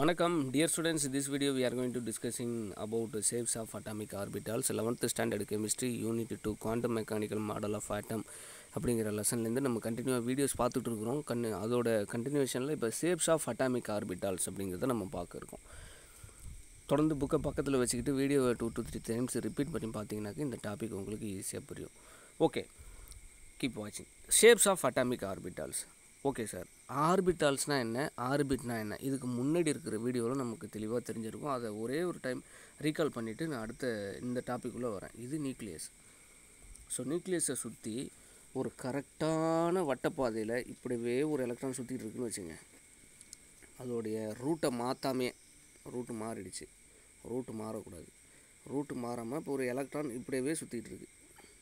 வணக்கம் dear students this video we are going to discussing about the shapes of atomic orbitals 11th standard chemistry unit 2 quantum mechanical model of atom அப்படிங்கிற லெசன்லேருந்து நம்ம கண்டினியூவாக videos பார்த்துட்டு இருக்கிறோம் கண்ணு அதோட கண்டினியூஷனில் இப்போ ஷேப்ஸ் ஆஃப் அட்டாமிக் ஆர்பிட்டால்ஸ் அப்படிங்கிறத நம்ம பார்க்க இருக்கோம் தொடர்ந்து புக்கை பக்கத்தில் வச்சுக்கிட்டு வீடியோவை two two three times repeat பண்ணி பார்த்தீங்கன்னாக்க இந்த டாபிக் உங்களுக்கு ஈஸியாக புரியும் ஓகே கீப் வாட்சிங் shapes of atomic orbitals okay sir ஆர்பிட்டால்ஸ்னால் என்ன ஆர்பிட்னா என்ன இதுக்கு முன்னாடி இருக்கிற வீடியோவில் நமக்கு தெளிவாக தெரிஞ்சிருக்கும் அதை ஒரே ஒரு டைம் ரீகால் பண்ணிவிட்டு நான் அடுத்த இந்த டாபிக்குள்ளே வரேன் இது நியூக்ளியஸ் ஸோ நியூக்ளியஸை சுற்றி ஒரு கரெக்டான வட்டப்பாதையில் இப்படிவே ஒரு எலக்ட்ரான் சுற்றிட்டு இருக்குன்னு வச்சுங்க அதோடைய ரூட்டை மாற்றாமே ரூட்டு மாறிடுச்சு ரூட்டு மாறக்கூடாது ரூட்டு மாறாமல் இப்போ ஒரு எலக்ட்ரான் இப்படியே சுற்றிட்டு இருக்கு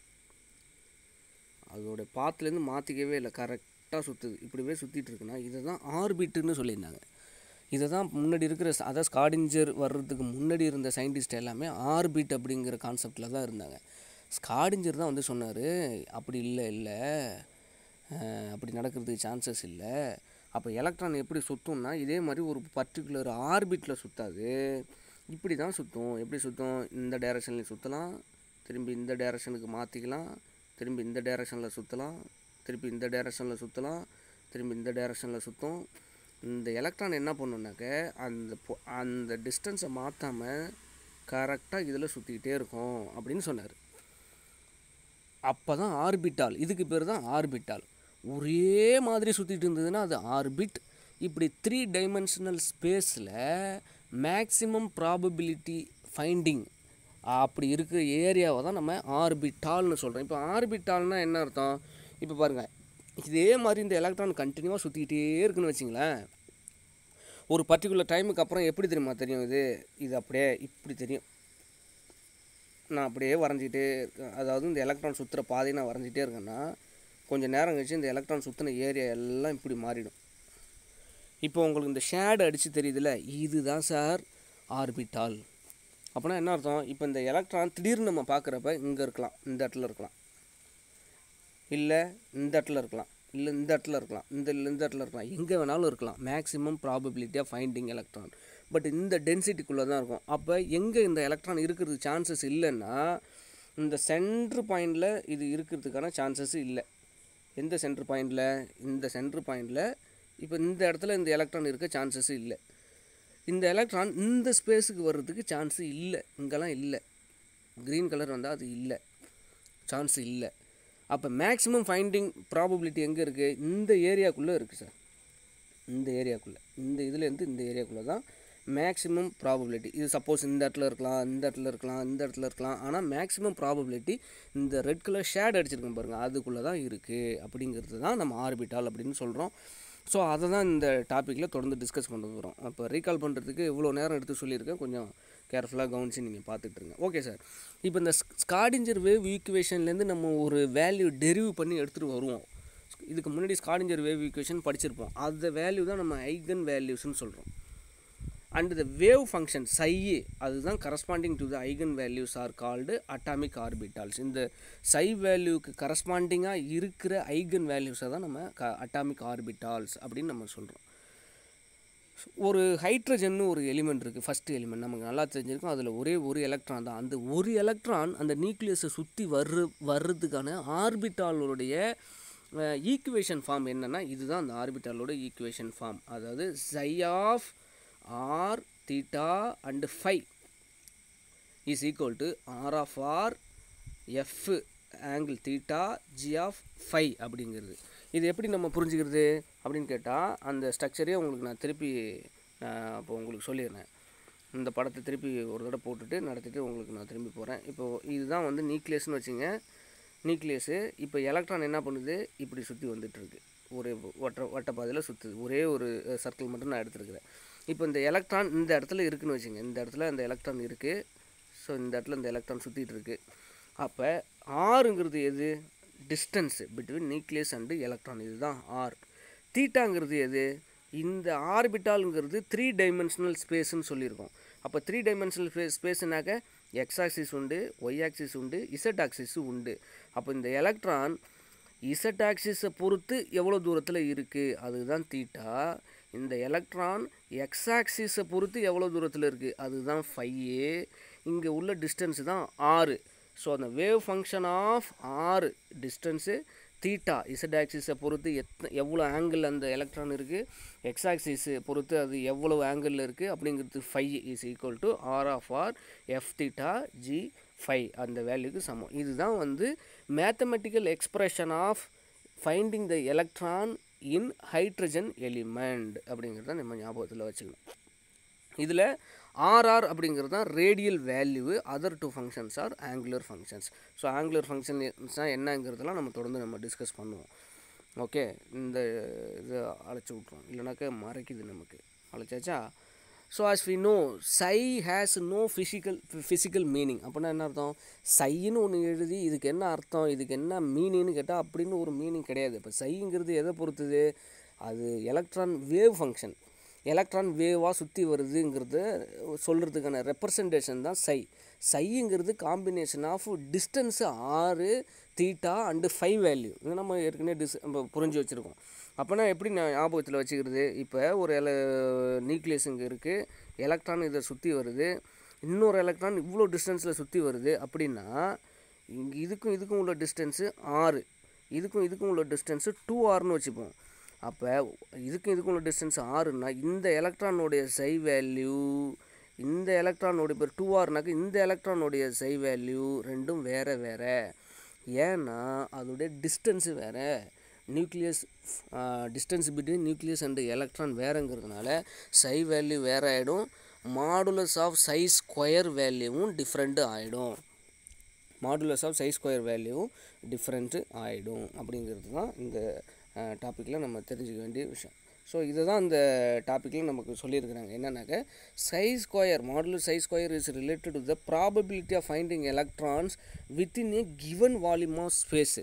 அதோட பாத்துலேருந்து மாற்றிக்கவே இல்லை கரெக்டாக சுற்றுது இப்படிவே சுற்றிட்டு இருக்குன்னா இதை தான் ஆர்பிட்டுன்னு சொல்லியிருந்தாங்க இதை தான் முன்னாடி இருக்கிற ச- அதாவது ஸ்காடிஞ்சர் வர்றதுக்கு முன்னாடி இருந்த சயின்டிஸ்ட் எல்லாமே ஆர்பிட் அப்படிங்கிற கான்செப்டில் தான் இருந்தாங்க ஸ்காடிஞ்சர் தான் வந்து சொன்னார் அப்படி இல்லை இல்லை அஹ், அப்படி நடக்கிறதுக்கு சான்சஸ் இல்லை அப்போ எலக்ட்ரான் எப்படி சுற்றும்னா இதே மாதிரி ஒரு பர்டிகுலர் ஆர்பிட்டில் சுற்றாது இப்படி தான் சுற்றும் எப்படி சுற்றும் இந்த டைரக்ஷன்லையும் சுற்றலாம் திரும்பி இந்த டைரக்ஷனுக்கு மாற்றிக்கலாம் திரும்பி இந்த டைரக்ஷனில் சுற்றலாம் திருப்பி இந்த டைரக்ஷனில் சுற்றலாம் திரும்பி இந்த டைரக்ஷனில் சுற்றும் இந்த எலக்ட்ரான் என்ன பண்ணுனாக்க அந்த பொ- அந்த டிஸ்டன்ஸை மாற்றாமல் கரெக்டாக இதில் சுற்றிக்கிட்டே இருக்கும் அப்படின்னு சொன்னார் அப்போ தான் ஆர்பிட்டால் இதுக்கு பேர் தான் ஆர்பிட்டால் ஒரே மாதிரி சுற்றிட்டு இருந்ததுன்னா அது ஆர்பிட் இப்படி த்ரீ டைமென்ஷனல் ஸ்பேஸில் மேக்ஸிமம் ப்ராபபிலிட்டி ஃபைண்டிங் அப்படி இருக்கிற ஏரியாவை தான் நம்ம ஆர்பிட்டால்னு சொல்கிறோம் இப்போ ஆர்பிட்டால்னால் என்ன அர்த்தம் இப்போ பாருங்கள் இதே மாதிரி இந்த எலக்ட்ரான் கண்டினியூவாக சுற்றிக்கிட்டே இருக்குன்னு வச்சிங்களேன் ஒரு பர்டிகுலர் டைமுக்கு அப்புறம் எப்படி தெரியுமா தெரியும் இது இது அப்படியே இப்படி தெரியும் நான் அப்படியே வரைஞ்சிட்டே இருக்கேன் அதாவது இந்த எலக்ட்ரான் சுற்றுற பாதையை நான் வரைஞ்சிட்டே இருக்கேன்னா கொஞ்சம் நேரம் கழிச்சு இந்த எலக்ட்ரான் சுற்றின ஏரியா எல்லாம் இப்படி மாறிடும் இப்போ உங்களுக்கு இந்த ஷேடு அடித்து தெரியுதுல்ல இதுதான் சார் ஆர்பிட்டால் அப்போனா என்ன அர்த்தம் இப்போ இந்த எலக்ட்ரான் திடீர்னு நம்ம பார்க்குறப்ப இங்கே இருக்கலாம் இந்த இடத்துல இருக்கலாம் இல்லை இந்த இடத்துல இருக்கலாம் இல்லை இந்த இடத்துல இருக்கலாம் இந்த இல்ல இந்த இடத்துல இருக்கலாம் எங்கே வேணாலும் இருக்கலாம் maximum probability of finding electron but இந்த டென்சிட்டிக்குள்ளே தான் இருக்கும் அப்போ எங்கே இந்த எலக்ட்ரான் இருக்கிறதுக்கு சான்சஸ் இல்லைன்னா இந்த சென்ட்ரு பாயிண்டில் இது இருக்கிறதுக்கான சான்சஸ் இல்லை எந்த சென்ட்ரு பாயிண்டில் இந்த சென்ட்ரு பாயிண்டில் இப்போ இந்த இடத்துல இந்த எலக்ட்ரான் இருக்க சான்சஸ் இல்லை இந்த எலக்ட்ரான் இந்த ஸ்பேஸுக்கு வர்றதுக்கு சான்ஸ் இல்லை இங்கெல்லாம் இல்லை க்ரீன் கலர் வந்தால் அது இல்லை சான்ஸ் இல்லை அப்போ மேக்ஸிமம் ஃபைண்டிங் ப்ராபபிலிட்டி எங்கே இருக்குது இந்த ஏரியாக்குள்ளே இருக்குது சார் இந்த ஏரியாக்குள்ளே இந்த இதுலேருந்து இந்த ஏரியாக்குள்ளே தான் மேக்ஸிமம் ப்ராபபிலிட்டி இது சப்போஸ் இந்த இடத்துல இருக்கலாம் இந்த இடத்துல இருக்கலாம் இந்த இடத்துல இருக்கலாம் ஆனால் மேக்ஸிமம் ப்ராபபிலிட்டி இந்த ரெட் கலர் ஷேட் அடிச்சிருக்கோம் பாருங்கள் அதுக்குள்ளே தான் இருக்குது அப்படிங்கிறது தான் நம்ம ஆர்பிட்டால் அப்படின்னு சொல்கிறோம் ஸோ அதை தான் இந்த டாப்பிக்கில் தொடர்ந்து டிஸ்கஸ் பண்ண போகிறோம் அப்போ ரீகால் பண்ணுறதுக்கு இவ்வளோ நேரம் எடுத்து சொல்லியிருக்கேன் கொஞ்சம் கேர்ஃபுல்லாக கவனித்து நீங்கள் பார்த்துட்டு இருங்க ஓகே சார் இப்போ இந்த ஸ்காடிஞ்சர் வேவ் ஈக்குவேஷன்லேருந்து நம்ம ஒரு வேல்யூ டெரிவ் பண்ணி எடுத்துகிட்டு வருவோம் இதுக்கு முன்னாடி ஸ்காடிஞ்சர் வேவ் ஈக்குவேஷன் படிச்சிருப்போம் அந்த வேல்யூ தான் நம்ம ஐகன் வேல்யூஸ்னு சொல்கிறோம் and the wave function psi அதுதான் corresponding to the eigen values are called atomic orbitals இந்த சை வேல்யூக்கு கரஸ்பாண்டிங்காக இருக்கிற ஐகன் வேல்யூஸை தான் நம்ம க அட்டாமிக் ஆர்பிட்டால்ஸ் அப்படின்னு நம்ம சொல்கிறோம் ஒரு ஹைட்ரஜன்னு ஒரு எலிமெண்ட் இருக்குது ஃபஸ்ட்டு எலிமெண்ட் நமக்கு நல்லா தெரிஞ்சிருக்கும் அதில் ஒரே ஒரு எலக்ட்ரான் தான் அந்த ஒரு எலக்ட்ரான் அந்த நியூக்ளியஸை சுற்றி வர்ற வர்றதுக்கான ஆர்பிட்டாலுடைய ஈக்குவேஷன் ஃபார்ம் என்னென்னா இதுதான் அந்த ஆர்பிட்டாலோட ஈக்குவேஷன் ஃபார்ம் அதாவது psi of r theta and phi is equal to r of r f angle theta g of phi அப்படிங்கிறது இது எப்படி நம்ம புரிஞ்சுக்கிறது அப்படின்னு கேட்டால் அந்த ஸ்ட்ரக்சரே உங்களுக்கு நான் திருப்பி நான் இப்போ உங்களுக்கு சொல்லிடுறேன் இந்த படத்தை திருப்பி ஒரு தடவை போட்டுட்டு நடத்திட்டு உங்களுக்கு நான் திரும்பி போகிறேன் இப்போது இதுதான் வந்து நியூக்ளியஸ்னு வச்சுங்க நியூக்ளியஸு இப்போ எலக்ட்ரான் என்ன பண்ணுது இப்படி சுற்றி வந்துட்டுருக்கு ஒரு வட்ட வட்டப்பாதையில் சுற்றுது ஒரே ஒரு சர்க்கிள் மட்டும் நான் எடுத்துருக்கிறேன் இப்போ இந்த எலக்ட்ரான் இந்த இடத்துல இருக்குன்னு வச்சுங்க இந்த இடத்துல அந்த எலக்ட்ரான் இருக்குது ஸோ இந்த இடத்துல இந்த எலக்ட்ரான் சுற்றிட்டு இருக்கு அப்போ ஆறுங்கிறது எது distance between nucleus and electron இதுதான் ஆர் தீட்டாங்கிறது எது இந்த ஆர்பிட்டாலுங்கிறது த்ரீ டைமென்ஷனல் ஸ்பேஸ்னு சொல்லியிருக்கோம் அப்போ த்ரீ டைமென்ஷனல் ஸ்பேஸ் ஸ்பேஸ்னாக்க எக்ஸ் ஆக்சிஸ் உண்டு ஒய் ஆக்சிஸ் உண்டு இசட் ஆக்சிஸும் உண்டு அப்போ இந்த எலக்ட்ரான் இசட் ஆக்சிஸை பொறுத்து எவ்வளோ தூரத்தில் இருக்குது அதுதான் தீட்டா இந்த எலக்ட்ரான் எக்ஸ் ஆக்சிஸை பொறுத்து எவ்வளோ தூரத்தில் இருக்குது அதுதான் ஃபைவ் இங்கே உள்ள டிஸ்டன்ஸ் தான் ஆறு ஸோ அந்த wave function of r distance theta z ஆக்சிஸை பொறுத்து எத் எவ்வளோ ஆங்கிள் அந்த எலக்ட்ரான் இருக்குது எக்ஸ் ஆக்சிஸை பொறுத்து அது எவ்வளோ ஆங்கிளில் இருக்குது அப்படிங்கிறது phi is equal to r of r f theta g phi அந்த வேல்யூக்கு சமம் இதுதான் வந்து mathematical expression of finding the electron in hydrogen element அப்படிங்கிறத நம்ம ஞாபகத்தில் வச்சுக்கணும் இதில் ஆர்ஆர் அப்படிங்கிறது தான் radial value other two functions are angular functions so angular ஃபங்க்ஷன்ஸ்னால் என்னங்கிறதெல்லாம் நம்ம தொடர்ந்து நம்ம டிஸ்கஸ் பண்ணுவோம் ஓகே இந்த இதை அழைச்சி விட்ருவோம் இல்லைனாக்கா மறைக்குது நமக்கு அழைச்சாச்சா so as we know psi has no physical physical meaning அப்படின்னா என்ன அர்த்தம் சைன்னு ஒன்று எழுதி இதுக்கு என்ன அர்த்தம் இதுக்கு என்ன மீனிங்னு கேட்டால் அப்படின்னு ஒரு மீனிங் கிடையாது இப்போ சைங்கிறது எதை பொறுத்தது அது எலக்ட்ரான் வேவ் ஃபங்க்ஷன் எலக்ட்ரான் வேவாக சுற்றி வருதுங்கிறது சொல்கிறதுக்கான ரெப்ரசன்டேஷன் தான் சை சைங்கிறது combination of distance r theta and phi value இது நம்ம ஏற்கனவே டிஸ் நம்ம புரிஞ்சு வச்சுருக்கோம் அப்போனா எப்படி நான் ஞாபகத்தில் வச்சுக்கிறது இப்போ ஒரு எல நியூக்ளியஸ் இங்கே இருக்குது எலக்ட்ரான் இதை சுற்றி வருது இன்னொரு எலக்ட்ரான் இவ்வளோ டிஸ்டன்ஸில் சுற்றி வருது அப்படின்னா இங்கே இதுக்கும் இதுக்கும் உள்ள டிஸ்டன்ஸு ஆறு இதுக்கும் இதுக்கும் உள்ள டிஸ்டன்ஸு டூ ஆர்னு வச்சுப்போம் அப்போ இதுக்கும் இதுக்கும் உள்ள டிஸ்டன்ஸ் ஆறுன்னா இந்த எலக்ட்ரானுடைய சை வேல்யூ இந்த எலக்ட்ரானோடைய பேர் டூ ஆர்னாக்க இந்த எலக்ட்ரானுடைய சை வேல்யூ ரெண்டும் வேறு வேறு ஏன்னா அதோடைய டிஸ்டன்ஸு வேறு nucleus distance between nucleus and electron வேறுங்கிறதுனால சை வேல்யூ வேறு ஆகிடும் மாடுலஸ் ஆஃப் சை ஸ்கொயர் வேல்யூவும் டிஃப்ரெண்ட்டு ஆகிடும் மாடுலஸ் ஆஃப் சை ஸ்கொயர் வேல்யூவும் டிஃப்ரெண்ட்டு ஆகிடும் அப்படிங்கிறது தான் இந்த டாப்பிக்கில் நம்ம தெரிஞ்சுக்க வேண்டிய விஷயம் ஸோ இதை தான் இந்த டாப்பிக்கில் நமக்கு சொல்லியிருக்கிறாங்க என்னன்னாக்க psi square modular psi square is related to the probability of finding electrons within a given volume of space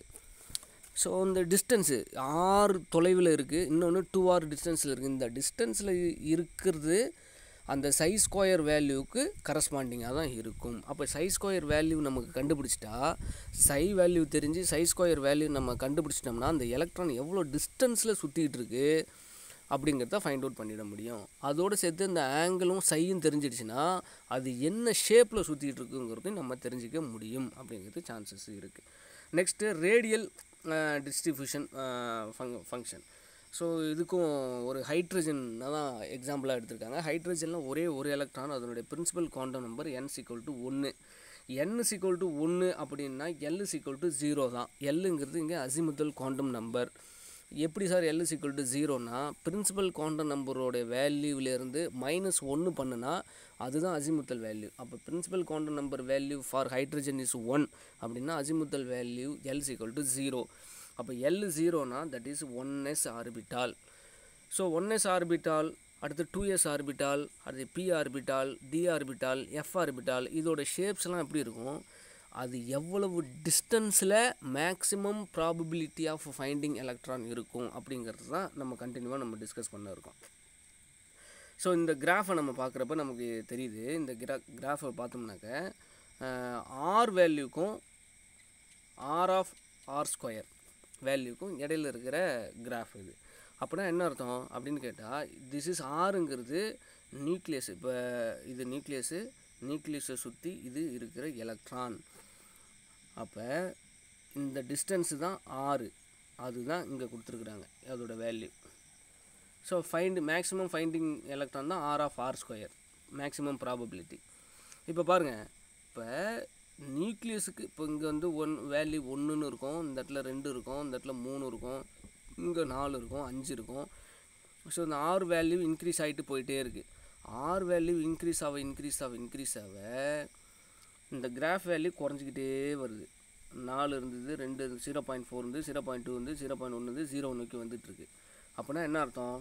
so இந்த டிஸ்டன்ஸு ஆறு தொலைவில் இருக்குது இன்னொன்று டூ ஆர் டிஸ்டன்ஸில் இருக்குது இந்த டிஸ்டன்ஸில் இருக்கிறது அந்த சை ஸ்கொயர் வேல்யூவுக்கு கரஸ்பாண்டிங்காக தான் இருக்கும் அப்போ சை ஸ்கொயர் வேல்யூ நமக்கு கண்டுபிடிச்சிட்டா சை வேல்யூ தெரிஞ்சு சை ஸ்கொயர் வேல்யூ நம்ம கண்டுபிடிச்சிட்டோம்னா அந்த எலக்ட்ரான் எவ்வளோ டிஸ்டன்ஸில் சுற்றிட்டு இருக்கு அப்படிங்கிறத ஃபைண்ட் அவுட் பண்ணிட முடியும் அதோடு சேர்த்து இந்த ஆங்கிளும் சையும் தெரிஞ்சிடுச்சுன்னா அது என்ன ஷேப்பில் சுற்றிட்டு இருக்குங்கிறதையும் நம்ம தெரிஞ்சிக்க முடியும் அப்படிங்கிறது சான்சஸ் இருக்குது next radial distribution function so இதுக்கும் ஒரு ஹைட்ரஜன் தான் எக்ஸாம்பிளாக எடுத்திருக்காங்க ஹைட்ரஜனில் ஒரே ஒரு எலக்ட்ரான் அதனுடைய principal quantum number n equal to ஒன்று என் சிக்வல் டு ஒன்று அப்படின்னா எல் சிக்வல் டு ஜீரோ தான் எல்லுங்கிறது இங்கே அசிமுத்தல் குவாண்டம் நம்பர் எப்படி சார் எல் சிக்வல் டு ஜீரோனா பிரின்சிபல் குவாண்டம் நம்பரோட வேல்யூவிலேருந்து மைனஸ் ஒன்று பண்ணுனா அதுதான் அசிமுத்தல் வேல்யூ அப்போ principal quantum number value for hydrogen is one அப்படின்னா azimuthal value l equal to zero அப்போ எல் ஜீரோனா that is one s orbital so one s orbital அடுத்து டூ எஸ் ஆர்பிட்டால் அடுத்து p orbital d orbital f orbital இதோட ஷேப்ஸ்லாம் எப்படி இருக்கும் அது எவ்வளவு டிஸ்டன்ஸில் maximum probability of finding electron இருக்கும் அப்படிங்கிறது தான் நம்ம கண்டினியூவாக நம்ம டிஸ்கஸ் பண்ண இருக்கோம் ஸோ இந்த கிராஃபை நம்ம பார்க்குறப்ப நமக்கு தெரியுது இந்த கிரா கிராஃபை பார்த்தோம்னாக்க ஆர் வேல்யூக்கும் ஆர் ஆஃப் ஆர் ஸ்கொயர் வேல்யூக்கும் இடையில இருக்கிற கிராஃப் இது அப்படின்னா என்ன அர்த்தம் அப்படின்னு கேட்டால் திஸ் இஸ் ஆறுங்கிறது நியூக்ளியஸ் இப்போ இது நியூக்ளியஸு நியூக்ளியஸை சுற்றி இது இருக்கிற எலக்ட்ரான் அப்போ இந்த டிஸ்டன்ஸு தான் ஆறு அதுதான் இங்கே கொடுத்துருக்குறாங்க அதோட value so find maximum finding electron தான் r of r square maximum probability இப்போ பாருங்கள் இப்போ நியூக்ளியஸுக்கு இப்போ இங்கே வந்து ஒன் வேல்யூ ஒன்றுன்னு இருக்கும் இந்த இடத்துல ரெண்டு இருக்கும் இந்த இடத்துல மூணு இருக்கும் இங்கே நாலு இருக்கும் அஞ்சு இருக்கும் ஸோ இந்த ஆர் வேல்யூ இன்க்ரீஸ் ஆகிட்டு போயிட்டே இருக்குது ஆர் வேல்யூ இன்க்ரீஸ் ஆக இன்க்ரீஸ் ஆக இன்க்ரீஸ் ஆக இந்த கிராஃப் வேல்யூ குறைஞ்சிக்கிட்டே வருது நாலு இருந்தது ரெண்டு ஜீரோ பாயிண்ட் ஃபோர் இருந்து ஜீரோ பாயிண்ட் டூ வந்து ஜீரோ பாயிண்ட் ஒன்று வந்து ஜீரோ நோக்கி வந்துட்டுருக்கு அப்படின்னா என்ன அர்த்தம்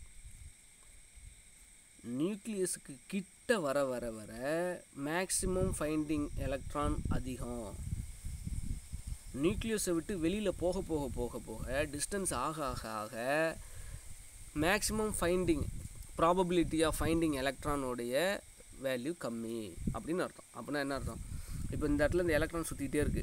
நியூக்ளியஸுக்கு கிட்ட வர வர வர மேக்ஸிமம் ஃபைண்டிங் எலக்ட்ரான் அதிகம் நியூக்ளியஸை விட்டு வெளியில் போக போக போக போக டிஸ்டன்ஸ் ஆக ஆக ஆக maximum finding probability of finding எலக்ட்ரானோடைய வேல்யூ கம்மி அப்படின்னு அர்த்தம் அப்படின்னா என்ன அர்த்தம் இப்போ இந்த இடத்துல இந்த எலக்ட்ரான் சுற்றிக்கிட்டே இருக்குது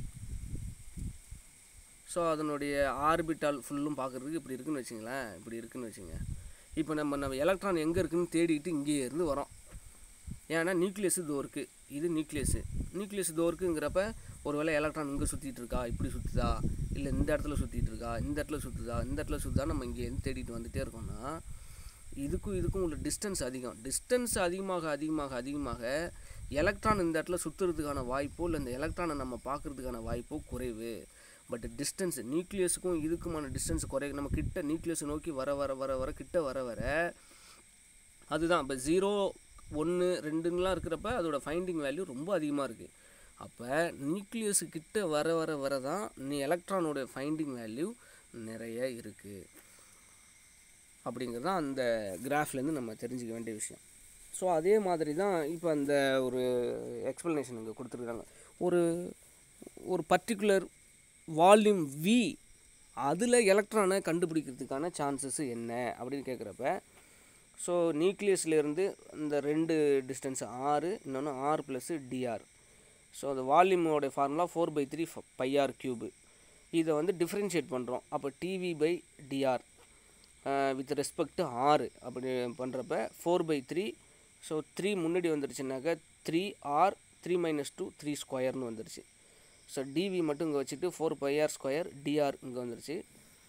ஸோ அதனுடைய ஆர்பிட்டால் ஃபுல்லும் பார்க்குறதுக்கு இப்படி இருக்குன்னு வச்சுங்களேன் இப்படி இருக்குன்னு வச்சுங்க இப்போ நம்ம நம்ம எலக்ட்ரான் எங்கே இருக்குன்னு தேடிட்டு இங்கேயே இருந்து வரோம் ஏன்னா நியூக்ளியஸ் இதோ இருக்குது இது நியூக்ளியஸு நியூக்ளியஸ் இதோ இருக்குங்கிறப்ப ஒருவேளை எலக்ட்ரான் இங்கே சுற்றிட்டு இருக்கா இப்படி சுற்றுதா இல்லை இந்த இடத்துல சுற்றிட்டு இருக்கா இந்த இடத்துல சுற்றுதா இந்த இடத்துல சுற்றுதா நம்ம இங்கேருந்து தேடிட்டு வந்துகிட்டே இருக்கோம்னா இதுக்கும் இதுக்கும் உள்ள டிஸ்டன்ஸ் அதிகம் டிஸ்டன்ஸ் அதிகமாக அதிகமாக அதிகமாக எலக்ட்ரான் இந்த இடத்துல சுற்றுறதுக்கான வாய்ப்போ இல்லை இந்த எலக்ட்ரானை நம்ம பார்க்குறதுக்கான வாய்ப்போ குறைவு பட் டிஸ்டன்ஸ் நியூக்ளியஸுக்கும் இதுக்குமான டிஸ்டன்ஸ் குறை நம்ம கிட்ட நியூக்ளியஸை நோக்கி வர வர வர வர கிட்ட வர வர அதுதான் இப்போ ஜீரோ ஒன்று ரெண்டுங்கலாம் இருக்கிறப்ப அதோட ஃபைண்டிங் வேல்யூ ரொம்ப அதிகமாக இருக்குது அப்போ நியூக்ளியஸு கிட்ட வர வர வர தான் நீ எலக்ட்ரானோட ஃபைண்டிங் வேல்யூ நிறைய இருக்குது அப்படிங்கிறது தான் அந்த கிராஃப்லேருந்து நம்ம தெரிஞ்சுக்க வேண்டிய விஷயம் ஸோ அதே மாதிரி தான் இப்போ அந்த ஒரு எக்ஸ்ப்ளனேஷன் இங்கே கொடுத்துருக்காங்க ஒரு ஒரு பர்டிகுலர் வால்யூம் வி அதில் எலக்ட்ரானை கண்டுபிடிக்கிறதுக்கான சான்சஸ் என்ன அப்படின்னு கேட்குறப்ப ஸோ நியூக்ளியஸ்லேருந்து இந்த ரெண்டு டிஸ்டன்ஸ் ஆறு இன்னொன்று ஆர் ப்ளஸ்ஸு டிஆர் ஸோ அந்த வால்யூமோட formula four pi three pi r cube இதை வந்து டிஃப்ரென்ஷியேட் பண்ணுறோம் அப்போ dV by dr with respect r அப்படி பண்ணுறப்ப four pi three so three முன்னாடி வந்துருச்சுனாக்கா three r three minus two three ஸ்கொயர்னு வந்துருச்சு ஸோ டிவி மட்டும் இங்கே வச்சுட்டு ஃபோர் பைஆர் ஸ்கொயர் டிஆர் இங்கே வந்துருச்சு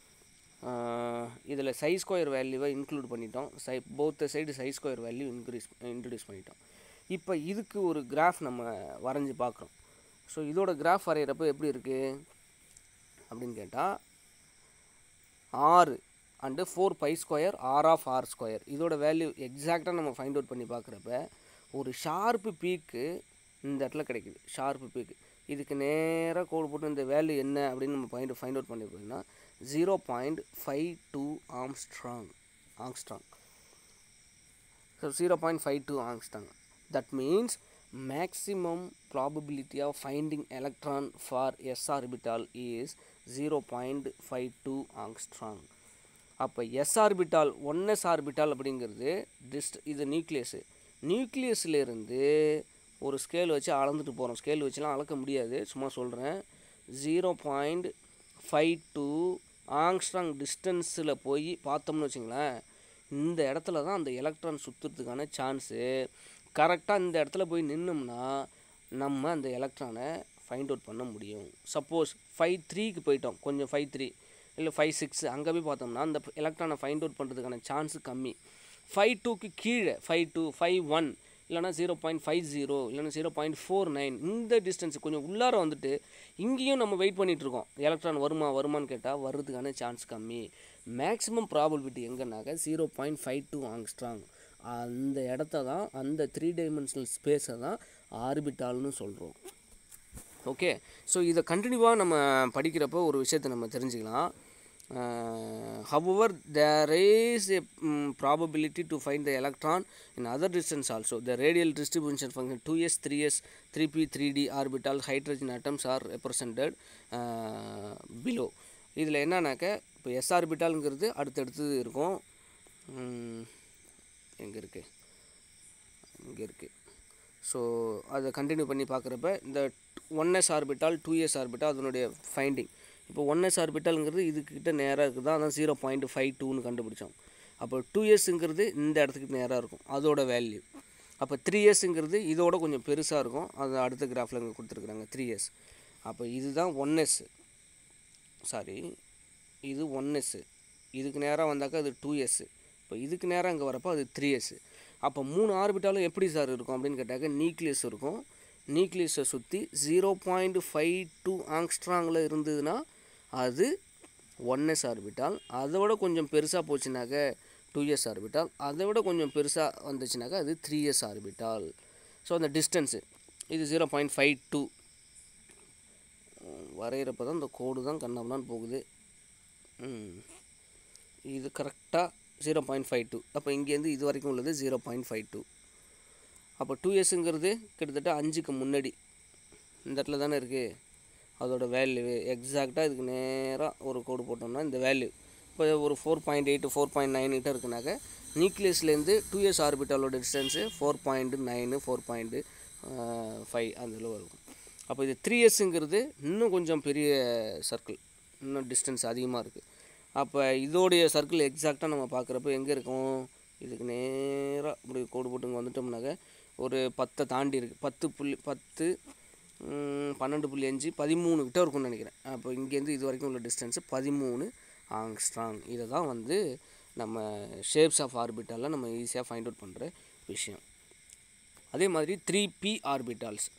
இதில் சை ஸ்கொயர் வேல்யூவை இன்க்ளூட் பண்ணிட்டோம் psi both side psi square value increase introduce பண்ணிட்டோம் இப்போ இதுக்கு ஒரு கிராஃப் நம்ம வரைஞ்சி பார்க்குறோம் ஸோ இதோட கிராஃப் வரைகிறப்ப எப்படி இருக்குது அப்படின்னு கேட்டால் r and four pi square r of r square இதோட வேல்யூ எக்ஸாக்டாக நம்ம ஃபைண்ட் அவுட் பண்ணி பார்க்குறப்ப ஒரு ஷார்ப்பு பீக்கு இந்த இடத்துல கிடைக்குது ஷார்ப்பு பீக்கு இதுக்கு நேராக கோடு போட்டு இந்த வேல்யூ என்ன அப்படின்னு நம்ம ஃபைண்ட் ஃபைண்ட் அவுட் பண்ணி போயிங்கன்னா zero point five two Armstrong angstrom so zero point five two angstrom that means maximum probability of finding electron for s orbital is 0.52 angstrom அப்போ s orbital one s orbital அப்படிங்கிறது டிஸ்ட் இது nucleus நியூக்ளியஸ்லேருந்து ஒரு scale வச்சு அளந்துட்டு போகிறோம் scale வச்சுலாம் அளக்க முடியாது சும்மா சொல்கிறேன் zero point five two angstrom டிஸ்டன்ஸில் போய் பார்த்தோம்னு வச்சுங்களேன் இந்த இடத்துல தான் அந்த எலக்ட்ரான் சுற்றுறதுக்கான சான்ஸு கரெக்டாக இந்த இடத்துல போய் நின்னோம்னா நம்ம அந்த எலக்ட்ரானை ஃபைண்ட் அவுட் பண்ண முடியும் சப்போஸ் ஃபைவ் த்ரீக்கு போயிட்டோம் கொஞ்சம் ஃபைவ் த்ரீ இல்லை ஃபைவ் சிக்ஸ் அங்கே போய் பார்த்தோம்னா அந்த எலக்ட்ரானை ஃபைண்ட் அவுட் பண்ணுறதுக்கான சான்ஸு கம்மி ஃபைவ் டூக்கு கீழே ஃபைவ் டூ ஃபைவ் ஒன் இல்லைனா ஜீரோ பாயிண்ட் ஃபைவ் ஜீரோ இல்லைனா ஜீரோ பாயிண்ட் ஃபோர் நைன் இந்த டிஸ்டன்ஸ் கொஞ்சம் உள்ளார வந்துட்டு இங்கேயும் நம்ம வெயிட் பண்ணிகிட்ருக்கோம் எலக்ட்ரான் வருமா வருமான்னு கேட்டால் வர்றதுக்கான சான்ஸ் கம்மி மேக்ஸிமம் ப்ராபபிலிட்டி எங்கன்னாக்கா zero point five two angstrom அந்த இடத்த தான் அந்த த்ரீ டைமென்ஷனல் ஸ்பேஸை தான் ஆர்பிட்டால்னு சொல்கிறோம் ஓகே ஸோ இதை கண்டினியூவாக நம்ம படிக்கிறப்போ ஒரு விஷயத்தை நம்ம தெரிஞ்சுக்கலாம் however there is a probability to find the electron in other distance also the radial distribution function two s three s three p three d orbital hydrogen atoms are represented below இதில் என்னன்னாக்க இப்போ S ஆர்பிட்டாலுங்கிறது அடுத்தடுத்து இருக்கும் எங்கே இருக்குது இங்கே இருக்குது so அதை கண்டினியூ பண்ணி பார்க்குறப்ப இந்த one s orbital two s orbital அதனுடைய ஃபைண்டிங் இப்போ ஒன் எஸ் ஆர்பிட்டாலுங்கிறது இதுக்கிட்ட நேராக இருக்குது அதான் ஜீரோ பாயிண்ட் ஃபைவ் டூன்னு கண்டுபிடிச்சோம் அப்போ டூ இயர்ஸுங்கிறது இந்த இடத்துக்கு நேராக இருக்கும் அதோட வேல்யூ அப்போ த்ரீ இயர்ஸுங்கிறது இதோட கொஞ்சம் பெருசாக இருக்கும் அது அடுத்த கிராஃபில் இங்கே கொடுத்துருக்குறாங்க த்ரீ இயர்ஸ் அப்போ இதுதான் ஒன் எஸ் சாரி இது ஒன் எஸ்ஸு இதுக்கு நேராக வந்தாக்கா அது டூ எஸ்ஸு இப்போ இதுக்கு நேராக இங்கே வரப்போ அது த்ரீ எஸ்ஸு அப்போ மூணு ஆர்பிட்டாலும் எப்படி சார் இருக்கும் அப்படின்னு கேட்டாக்க நியூக்ளியஸ் இருக்கும் நியூக்ளியஸை சுற்றி ஜீரோ பாயிண்ட் ஃபைவ் டூ ஆங்ஸ்ட்ராங்கில் இருந்ததுன்னா அது ஒன் எஸ் ஆர்பிட்டால் அதை விட கொஞ்சம் பெருசாக போச்சுனாக்க டூ எஸ் ஆர்பிட்டால் அதை விட கொஞ்சம் பெருசாக வந்துச்சுனாக்கா அது த்ரீ எஸ் ஆர்பிட்டால் ஸோ அந்த டிஸ்டன்ஸு இது ஜீரோ பாயிண்ட் ஃபைவ் டூ வரைகிறப்ப தான் இந்த கோடு தான் கண்ணம்னான்னு போகுது இது கரெக்டாக ஜீரோ பாயிண்ட் ஃபைவ் டூ அப்போ இங்கேருந்து இது வரைக்கும் உள்ளது ஜீரோ பாயிண்ட் ஃபைவ் டூ அப்போ டூ இயர்ஸுங்கிறது கிட்டத்தட்ட அஞ்சுக்கு முன்னாடி இந்த இடத்துல தானே இருக்குது அதோட வேல்யூ எக்ஸாக்டாக இதுக்கு நேராக ஒரு கோடு போட்டோம்னா இந்த வேல்யூ இப்போ ஒரு four point eight four point nine கிட்ட இருக்குனாக்க நியூக்ளியஸ்லேருந்து டூ இயர்ஸ் ஆர்பிட்டாலோட distance four point nine four point five அந்த அளவு இருக்கும் அப்போ இது த்ரீ இயர்ஸுங்கிறது இன்னும் கொஞ்சம் பெரிய சர்க்கிள் இன்னும் டிஸ்டன்ஸ் அதிகமாக இருக்குது அப்போ இதோடைய சர்க்கிள் எக்ஸாக்டாக நம்ம பார்க்குறப்ப எங்கே இருக்கும் இதுக்கு நேராக இப்படி கோடு போட்டு இங்கே வந்துட்டோம்னாக்க ஒரு பத்தை தாண்டி இருக்குது பத்து புள்ளி பத்து ம், பன்னெண்டு புள்ளி அஞ்சு பதிமூணு கிட்ட இருக்கும்னு நினைக்கிறேன் அப்போ இங்கேருந்து இது வரைக்கும் உள்ள டிஸ்டன்ஸு பதிமூணு ஆங்ஸ்ட்ராங் இதை தான் வந்து நம்ம ஷேப்ஸ் ஆஃப் ஆர்பிட்டாலில் நம்ம ஈஸியாக ஃபைண்ட் அவுட் பண்ணுற விஷயம் அதே மாதிரி த்ரீ பி ஆர்பிட்டால்ஸ்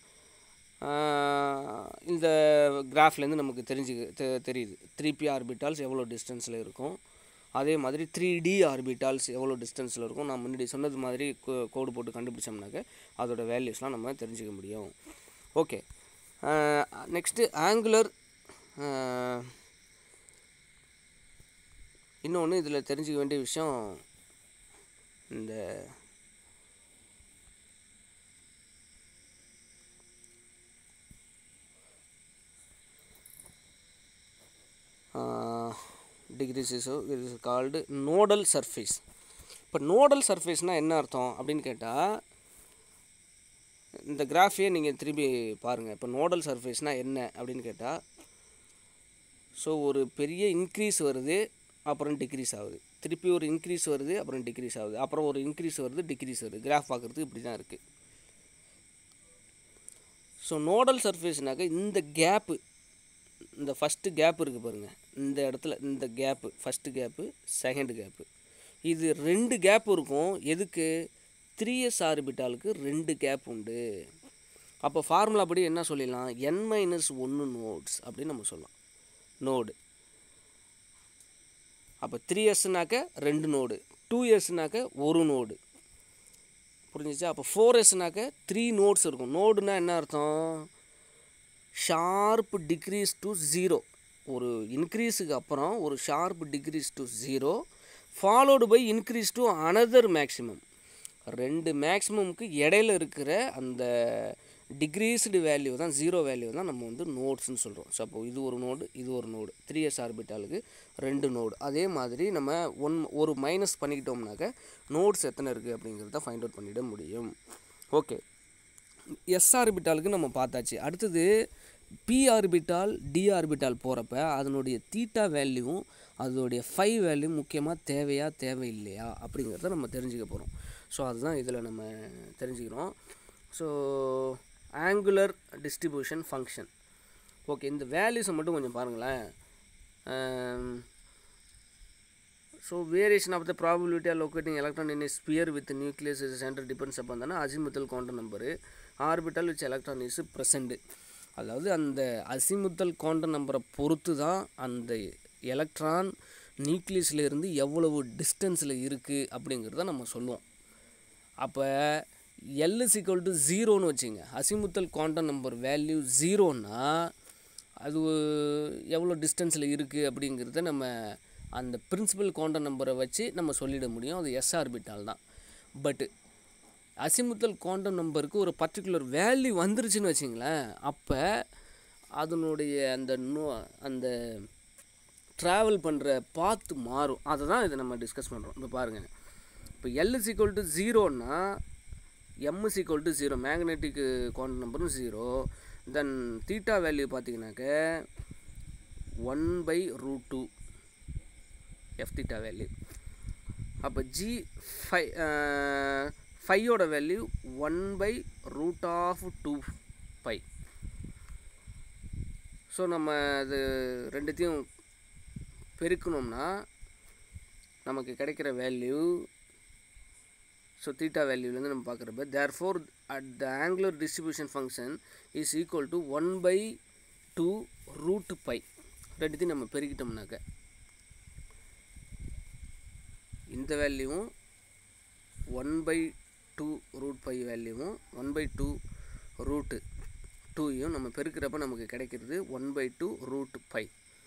இந்த கிராஃப்லேருந்து நமக்கு தெரிஞ்சு தெ- தெரியுது த்ரீ பி ஆர்பிட்டால்ஸ் எவ்வளோ டிஸ்டன்ஸில் இருக்கும் அதே மாதிரி த்ரீ டி ஆர்பிட்டால்ஸ் எவ்வளோ டிஸ்டன்ஸில் இருக்கும் நான் முன்னாடி சொன்னது மாதிரி கோ- கோடு போட்டு கண்டுபிடிச்சோம்னாக்க அதோட வேல்யூஸ்லாம் நம்ம தெரிஞ்சுக்க முடியும் ஓகே நெக்ஸ்ட்டு ஆங்குலர் இன்னொன்று இதில் தெரிஞ்சுக்க வேண்டிய விஷயம் இந்த degrees is it is called nodal surface இப்போ நோடல் சர்ஃபேஸ்னால் என்ன அர்த்தம் அப்படின்னு கேட்டால் இந்த கிராஃபையே நீங்கள் திரும்பி பாருங்கள் இப்போ நோடல் சர்ஃபேஸ்னால் என்ன அப்படின்னு கேட்டால் ஸோ ஒரு பெரிய இன்க்ரீஸ் வருது அப்புறம் டிக்ரீஸ் ஆகுது திருப்பி ஒரு இன்க்ரீஸ் வருது அப்புறம் டிக்ரீஸ் ஆகுது அப்புறம் ஒரு இன்க்ரீஸ் வருது டிக்ரீஸ் வருது கிராஃப் பார்க்குறதுக்கு இப்படி தான் இருக்குது ஸோ நோடல் சர்ஃபேஸ்னாக்க இந்த கேப்பு இந்த ஃபஸ்ட்டு கேப் இருக்குது பாருங்கள் இந்த இடத்துல இந்த gap first gap second gap இது ரெண்டு கேப் இருக்கும் எதுக்கு த்ரீ எஸ் ஆர்பிட்டாலுக்கு ரெண்டு கேப் உண்டு அப்போ ஃபார்முலா படி என்ன சொல்லிடலாம் என் மைனஸ் ஒன்று நோட்ஸ் அப்படின்னு நம்ம சொல்லலாம் நோடு அப்போ த்ரீ எஸ்னாக்க ரெண்டு நோடு டூ எஸ்னாக்க ஒரு நோடு புரிஞ்சிச்சா அப்போ ஃபோர் எஸ்னாக்க த்ரீ நோட்ஸ் இருக்கும் நோடுனா என்ன அர்த்தம் ஷார்ப் டிக்ரீஸ் டு ஜீரோ ஒரு இன்க்ரீஸுக்கு அப்புறம் ஒரு sharp decrease to zero followed by increase to another maximum ரெண்டு மேக்ஸிமம்க்கு இடையில இருக்கிற அந்த டிக்ரீஸ்டு வேல்யூ தான் ஜீரோ வேல்யூ தான் நம்ம வந்து நோட்ஸ்னு சொல்கிறோம் ஸோ அப்போ இது ஒரு நோடு இது ஒரு நோடு த்ரீ எஸ் ஆர்பிட்டாலுக்கு ரெண்டு நோடு அதே மாதிரி நம்ம ஒன் ஒரு மைனஸ் பண்ணிக்கிட்டோம்னாக்க நோட்ஸ் எத்தனை இருக்குது அப்படிங்கிறத ஃபைண்ட் அவுட் பண்ணிட முடியும் ஓகே எஸ் ஆர்பிட்டாலுக்கு நம்ம பார்த்தாச்சு அடுத்தது பி ஆர்பிட்டால் டி ஆர்பிட்டால் போகிறப்ப அதனுடைய தீட்டா வேல்யூவும் அதோடைய ஃபை வேல்யூ முக்கியமாக தேவையா தேவையில்லையா அப்படிங்கிறத நம்ம தெரிஞ்சுக்க போகிறோம் ஸோ அதுதான் இதில் நம்ம தெரிஞ்சுக்கிறோம் so angular distribution function okay இந்த வேல்யூஸை மட்டும் கொஞ்சம் பாருங்களேன் so variation of the probability of locating electron in sphere with nucleus is center depends அப்போ தானே azimuthal quantum number orbital which electron is present அதாவது அந்த அசிமுத்தல் குவாண்டம் நம்பரை பொறுத்து தான் அந்த எலக்ட்ரான் நியூக்ளியஸில் இருந்து எவ்வளவு டிஸ்டன்ஸில் இருக்குது அப்படிங்கிறத நம்ம சொல்லுவோம் அப்போ எல் இஸ் ஈக்குவல் டு ஜீரோன்னு வச்சுங்க அசிமுத்தல் குவாண்டம் நம்பர் வேல்யூ ஜீரோன்னா அது எவ்வளோ டிஸ்டன்ஸில் இருக்குது அப்படிங்கிறத நம்ம அந்த பிரின்சிபல் குவாண்டம் நம்பரை வச்சு நம்ம சொல்லிட முடியும் அது எஸ் ஆர்பிட்டால் தான் பட்டு அசிமுத்தல் குவாண்டம் நம்பருக்கு ஒரு பர்டிகுலர் வேல்யூ வந்துருச்சுன்னு வச்சிங்களேன் அப்போ அதனுடைய அந்த நோ அந்த ட்ராவல் பண்ணுற பாத்து மாறும் அதை தான் இதை நம்ம டிஸ்கஸ் பண்ணுறோம் இப்போ பாருங்கள் இப்போ எல் இஸ் ஈக்குவல் டு ஜீரோன்னா m is equal to zero magnetic quantum நம்பரும் ஜீரோ தென் தீட்டா வேல்யூ பார்த்தீங்கன்னாக்க one by root two f theta value அப்போ ஜி ஃபை ஃபையோட value one by root of two phi so நம்ம அது ரெண்டுத்தையும் பெருக்கணும்னா நமக்கு கிடைக்கிற வேல்யூ ஸோ தீட்டா வேல்யூலேருந்து நம்ம பார்க்குறப்ப therefore at the angular distribution function is equal to one by two root pi ரெண்டுத்தையும் நம்ம பெருக்கிட்டோம்னாக்க இந்த வேல்யூவும் one by two root pi வேல்யூவும் ஒன் பை டூ ரூட்டு டூயும் நம்ம பெருக்கிறப்ப நமக்கு கிடைக்கிறது one by two root pi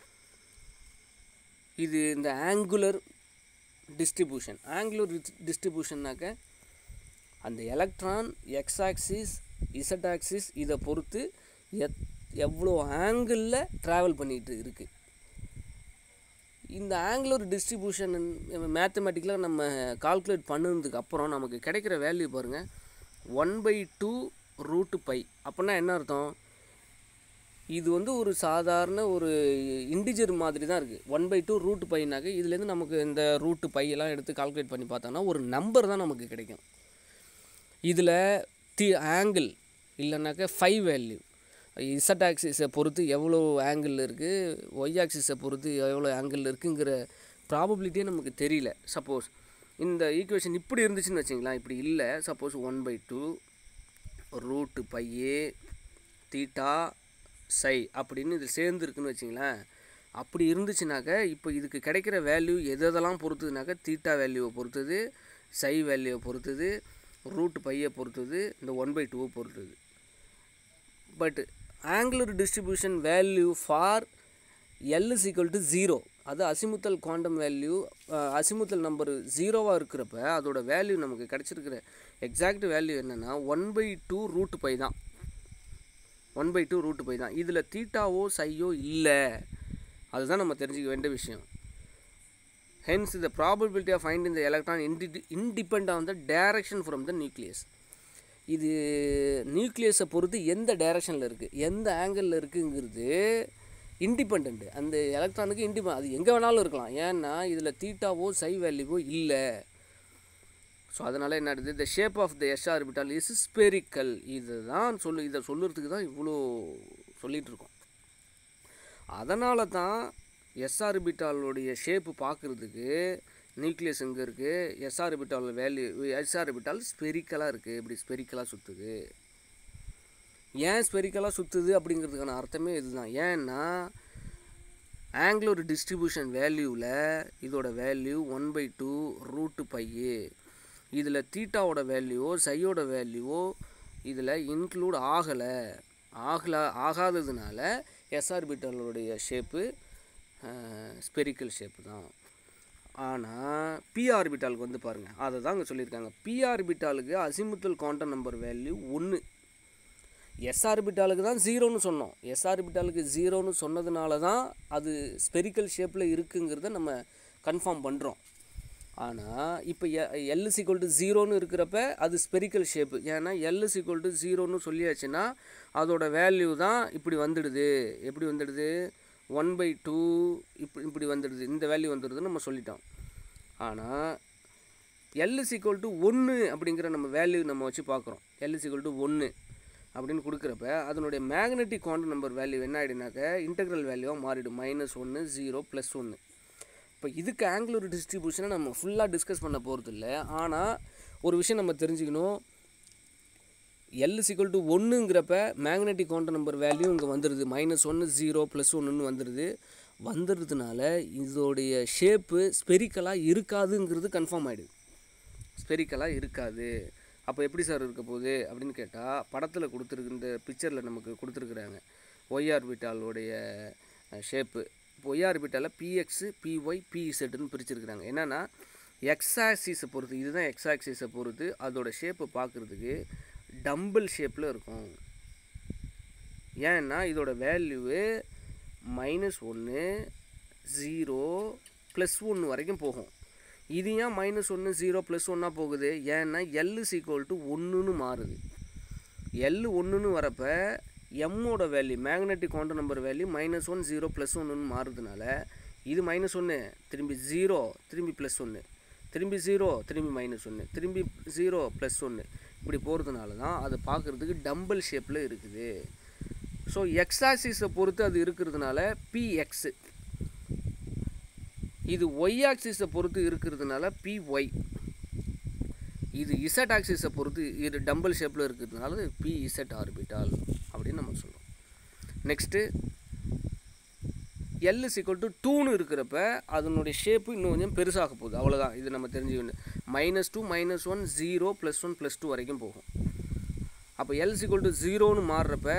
இது இந்த ஆங்குலர் டிஸ்ட்ரிபியூஷன் ஆங்குலர் டிஸ்ட்ரிபியூஷன்னாக்க அந்த electron x axis z axis இதை பொறுத்து எத் எவ்வளோ ஆங்கிளில் ட்ராவல் பண்ணிகிட்டு இருக்குது இந்த ஆங்குலர் டிஸ்ட்ரிபியூஷன் மேத்தமெட்டிக்கலாக நம்ம கால்குலேட் பண்ணதுக்கு அப்புறம் நமக்கு கிடைக்கிற வேல்யூ பாருங்கள் one by two root pi அப்படின்னா என்ன அர்த்தம் இது வந்து ஒரு சாதாரண ஒரு இண்டிஜர் மாதிரி தான் இருக்குது ஒன் பை டூ ரூட் பைனாக்க இதுலேருந்து நமக்கு இந்த ரூட்டு பையெல்லாம் எடுத்து கால்குலேட் பண்ணி பார்த்தோம்னா ஒரு நம்பர் தான் நமக்கு கிடைக்கும் இதில் தி ஆங்கிள் இல்லைனாக்கா ஃபைவ் வேல்யூ இசட் ஆக்சிஸை பொறுத்து எவ்வளோ ஆங்கிள் இருக்குது ஒய் ஆக்சிஸை பொறுத்து எவ்வளோ ஆங்கிள் இருக்குங்கிற ப்ராபபிலிட்டியே நமக்கு தெரியல சப்போஸ் இந்த ஈக்குவேஷன் இப்படி இருந்துச்சுன்னு வச்சிங்களேன் இப்படி இல்லை suppose one by two root பையே தீட்டா சை அப்படின்னு இது சேர்ந்துருக்குன்னு வச்சிங்களேன் அப்படி இருந்துச்சுனாக்க இப்போ இதுக்கு கிடைக்கிற வேல்யூ எது எதெல்லாம் பொறுத்ததுனாக்கா தீட்டா வேல்யூவை பொறுத்தது சை வேல்யூவை பொறுத்தது ரூட் பையை பொறுத்தது இந்த ஒன் பை டூவை பொறுத்தது but angular distribution value for l is equal to zero அது azimuthal quantum value azimuthal number ஜீரோவாக இருக்கிறப்ப அதோட வேல்யூ நமக்கு கிடச்சிருக்கிற எக்ஸாக்ட் வேல்யூ என்னென்னா one by two root pi தான் one by two root pi தான் இதில் தீட்டாவோ சையோ இல்லை அதுதான் நம்ம தெரிஞ்சுக்க வேண்டிய விஷயம் hence the probability of finding the electron இன்டி independent on the direction from the nucleus இது நியூக்ளியஸை பொறுத்து எந்த டைரக்ஷனில் இருக்குது எந்த ஆங்கிளில் இருக்குங்கிறது இண்டிபெண்ட் அந்த எலக்ட்ரானுக்கு இண்டிபெண்ட் அது எங்கே வேணாலும் இருக்கலாம் ஏன்னா இதில் தீட்டாவோ சை வேல்யூவோ இல்லை ஸோ அதனால் என்ன ஆகுது the shape of the s orbital is spherical இதுதான் சொல்லு இதை சொல்லுறதுக்கு தான் இவ்வளோ சொல்லிகிட்டு இருக்கோம் அதனால தான் எஸ் ஆர்பிட்டாலுடைய ஷேப்பு பார்க்குறதுக்கு நியூக்ளியஸ் எங்கே இருக்குது s orbital value s orbital ஸ்பெரிக்கலாக இருக்குது இப்படி ஸ்பெரிக்கலாக சுற்றுது ஏன் ஸ்பெரிக்கலாக சுற்றுது அப்படிங்கிறதுக்கான அர்த்தமே இதுதான் ஏன்னா ஆங்குலர் டிஸ்ட்ரிபியூஷன் வேல்யூவில் இதோட value one by two root pi இதில் தீட்டாவோட வேல்யூவோ சையோட வேல்யூவோ இதில் இன்க்ளூட் ஆகலை ஆகல ஆகாததுனால எஸ்ஆர்பிட்டலுடைய ஷேப்பு ஸ்பெரிக்கல் ஷேப்பு தான் ஆனால் பி ஆர்பிட்டாலுக்கு வந்து பாருங்கள் அதை தான் அங்கே சொல்லியிருக்காங்க பி ஆர்பிட்டாலுக்கு அசிமுத்தல் குவாண்டம் நம்பர் வேல்யூ ஒன்று எஸ் ஆர்பிட்டாலுக்கு தான் ஜீரோன்னு சொன்னோம் எஸ் ஆர்பிட்டாலுக்கு ஜீரோன்னு சொன்னதுனால தான் அது ஸ்பெரிக்கல் ஷேப்பில் இருக்குங்கிறத நம்ம கன்ஃபார்ம் பண்ணுறோம் ஆனால் இப்போ எல் சிக்வல் டு ஜீரோன்னு இருக்கிறப்ப அது ஸ்பெரிக்கல் ஷேப்பு ஏன்னா எல் சிக்வல் டு ஜீரோன்னு சொல்லியாச்சுன்னா அதோட வேல்யூ தான் இப்படி வந்துடுது எப்படி வந்துடுது ஒன் பை டூ இப்படி இப்படி வந்துடுது இந்த வேல்யூ வந்துடுதுன்னு நம்ம சொல்லிட்டோம் ஆனால் எல் சிக்வல் டு ஒன்று அப்படிங்கிற நம்ம வேல்யூ நம்ம வச்சு பார்க்குறோம் எல் சிக்வல் டு ஒன்று அப்படின்னு கொடுக்குறப்ப அதனுடைய மேக்னெட்டிக் குவாண்டம் நம்பர் வேல்யூ என்ன ஆகிடுனாக்க இன்டெக்ரல் வேல்யூவாக மாறிடும் மைனஸ் ஒன்று ஜீரோ ப்ளஸ் ஒன்று இப்போ இதுக்கு ஆங்குலர் டிஸ்ட்ரிபியூஷனை நம்ம ஃபுல்லாக டிஸ்கஸ் பண்ண போகிறது இல்லை ஆனால் ஒரு விஷயம் நம்ம தெரிஞ்சுக்கணும் எல் சிக்வல் டு ஒன்றுங்கிறப்ப மேக்னெட்டிக் குவாண்டம் நம்பர் வேல்யூ இங்கே வந்துடுது மைனஸ் ஒன்று ஜீரோ ப்ளஸ் ஒன்றுன்னு வந்துடுது வந்துடுறதுனால இதோடைய ஷேப்பு ஸ்பெரிக்கலாக இருக்காதுங்கிறது கன்ஃபார்ம் ஆகிடுது ஸ்பெரிக்கலாக இருக்காது அப்போ எப்படி சார் இருக்க போகுது அப்படின்னு கேட்டால் படத்தில் கொடுத்துருக்கு இந்த பிக்சரில் நமக்கு கொடுத்துருக்குறாங்க ஒய் ஆர்பிட்டாலோடைய ஷேப்பு இப்போ ஒய் ஆர்பிட்டாலில் பிஎக்ஸு பிஒய் பிஇசெட்னு பிரிச்சிருக்கிறாங்க என்னென்னா எக்ஸ் ஆக்சிஸை பொறுத்து இதுதான் எக்ஸ் ஆக்சிஸை பொறுத்து அதோட ஷேப்பை பார்க்குறதுக்கு டம்பிள் ஷேப்பில் இருக்கும் ஏன்னா இதோட வேல்யூவு மைனஸ் ஒன்று ஜீரோ ப்ளஸ் ஒன்று வரைக்கும் போகும் இது ஏன் மைனஸ் ஒன்று ஜீரோ ப்ளஸ் ஒன்றா போகுது ஏன்னா எல் சீக்வல் டு ஒன்றுன்னு மாறுது எல் ஒன்றுன்னு வரப்ப எம்மோட value magnetic quantum number value minus one zero plus ஒன்றுன்னு மாறுறதுனால இது மைனஸ் ஒன்று திரும்பி ஜீரோ திரும்பி ப்ளஸ் ஒன்று திரும்பி ஜீரோ திரும்பி மைனஸ் ஒன்று திரும்பி ஜீரோ ப்ளஸ் ஒன்று இப்படி போகிறதுனால தான் அது பார்க்குறதுக்கு டம்பிள் ஷேப்பில் இருக்குது ஸோ எக்ஸாசிஸை பொறுத்து அது இருக்கிறதுனால பிஎக்ஸு இது ஒய் ஆக்சிஸை பொறுத்து இருக்கிறதுனால பிஒய் இது இசட் ஆக்சிஸை பொறுத்து இது டம்பிள் ஷேப்பில் இருக்கிறதுனால பி இசட் ஆர்பிட்டால் அப்படின்னு நம்ம சொல்லுவோம் நெக்ஸ்ட்டு எல் சிக்வல் டு டூன்னு இருக்கிறப்ப அதனுடைய ஷேப்பு இன்னும் கொஞ்சம் பெருசாக போகுது அவ்வளோதான் இது நம்ம தெரிஞ்சுக்கணும் minus two minus one zero plus one plus two வரைக்கும் போகும் அப்போ எல் சிக்வல் டு ஜீரோன்னு மாறுறப்ப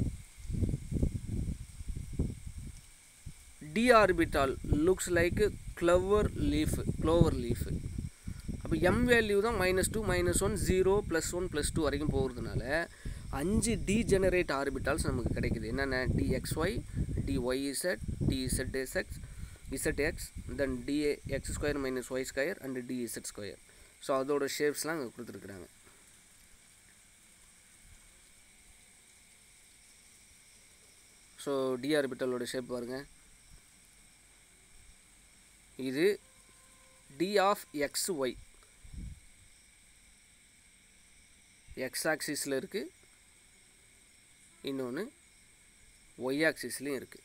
d orbital looks like clover leaf clover leaf அப்போ எம் வேல்யூ தான் minus two minus one zero plus one plus two வரைக்கும் போகிறதுனால அஞ்சு டீஜெனரேட் ஆர்பிட்டால்ஸ் நமக்கு கிடைக்குது என்னென்ன d x y d y z d z s x z x then d a x square minus y square and d z square so அதோட ஷேப்ஸ்லாம் அங்கே கொடுத்துருக்குறாங்க ஸோ டி ஆர்பிட்டலோட ஷேப் பாருங்கள் இது d of x y x ஆக்சிஸில் இருக்குது இன்னொன்று ஒய் ஆக்சிஸ்லேயும் இருக்குது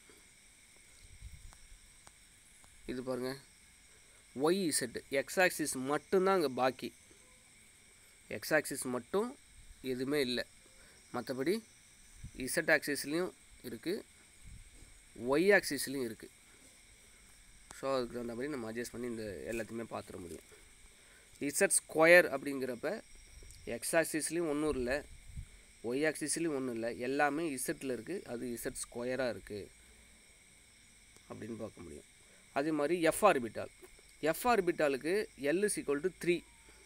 இது பாருங்கள் ஒய் இசட் எக்ஸ் ஆக்சிஸ் மட்டும்தான் அங்கே பாக்கி எக்ஸ் ஆக்சிஸ் மட்டும் எதுவுமே இல்லை மற்றபடி இசட் ஆக்சிஸ்லேயும் இருக்குது ஒய் ஆக்சிஸ்லேயும் இருக்குது ஸோ அதுக்கு தகுந்த மாதிரி நம்ம அட்ஜஸ்ட் பண்ணி இந்த எல்லாத்தையுமே பார்த்துட முடியும் இசட் ஸ்கொயர் அப்படிங்கிறப்ப எக்ஸ் ஆக்சிஸ்லேயும் ஒன்றும் இல்லை ஒய் ஆக்சிஸ்லேயும் ஒன்றும் இல்லை எல்லாமே இசட்டில் இருக்குது அது இசட் ஸ்கொயராக இருக்குது அப்படின்னு பார்க்க முடியும் அதே மாதிரி எஃப் ஆர்பிட்டால் எஃப் ஆர்பிட்டாலுக்கு l is equal to three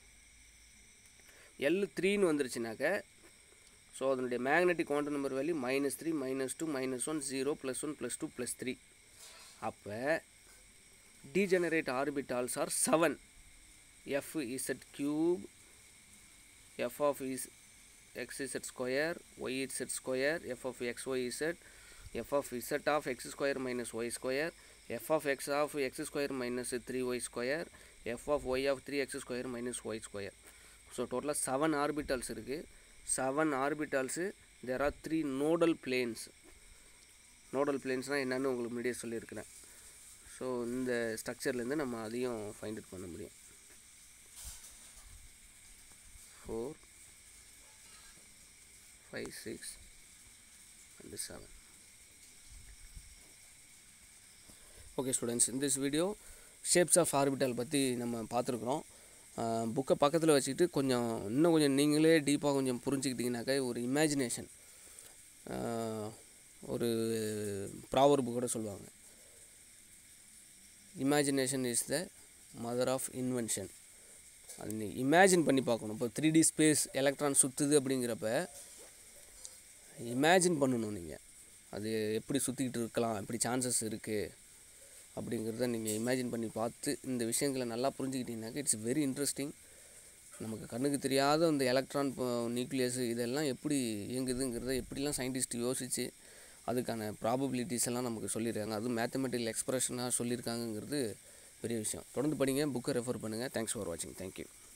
l த்ரீன்னு வந்துருச்சுனாக்க ஸோ அதனுடைய magnetic quantum number value minus three minus two minus one zero plus one plus two plus three அப்போ degenerate orbitals are 7 f z cube f of is x z square y z square f of x y z f of z of x square minus y square f of x of x square minus 3y square f of y of 3x square minus y square so டோட்டலாக seven orbitals இருக்குது seven orbitals there are three nodal planes nodal பிளேன்ஸ்னால் என்னன்னு உங்களுக்கு முன்னாடியே சொல்லியிருக்கிறேன் so இந்த ஸ்ட்ரக்சர்லேருந்து நம்ம அதையும் ஃபைண்ட் அவுட் பண்ண முடியும் four five six and seven okay students இந்த வீடியோ ஷேப்ஸ் ஆஃப் ஆர்பிட்டல் பற்றி நம்ம பார்த்துருக்குறோம் புக்கை பக்கத்தில் வச்சுக்கிட்டு கொஞ்சம் இன்னும் கொஞ்சம் நீங்களே டீப்பாக கொஞ்சம் புரிஞ்சுக்கிட்டிங்கனாக்கா ஒரு இமேஜினேஷன் ஒரு ப்ராவர்பு கூட சொல்லுவாங்க imagination is the mother of invention அது நீ இமேஜின் பண்ணி பார்க்கணும் இப்போ த்ரீ டி ஸ்பேஸ் எலக்ட்ரான் சுற்றுது அப்படிங்கிறப்ப இமேஜின் பண்ணணும் நீங்கள் அது எப்படி சுற்றிக்கிட்டு இருக்கலாம் எப்படி சான்சஸ் இருக்குது அப்படிங்கிறத நீங்கள் இமேஜின் பண்ணி பார்த்து இந்த விஷயங்களை நல்லா புரிஞ்சுக்கிட்டீங்கன்னாக்கா இட்ஸ் வெரி இன்ட்ரெஸ்டிங் நமக்கு கண்ணுக்கு தெரியாத இந்த எலக்ட்ரான் நியூக்ளியஸ் இதெல்லாம் எப்படி இயங்குதுங்கிறத எப்படிலாம் சயின்டிஸ்ட் யோசித்து அதுக்கான ப்ராபபிலிட்டிஸ் எல்லாம் நமக்கு சொல்லியிருக்காங்க அதுவும் மேத்தமெட்டிக்கல் எக்ஸ்பிரஷனாக சொல்லியிருக்காங்கங்கிறது பெரிய விஷயம் தொடர்ந்து படிங்க புக்கை ரெஃபர் பண்ணுங்கள் தேங்க்ஸ் ஃபார் வாட்சிங் தேங்க்யூ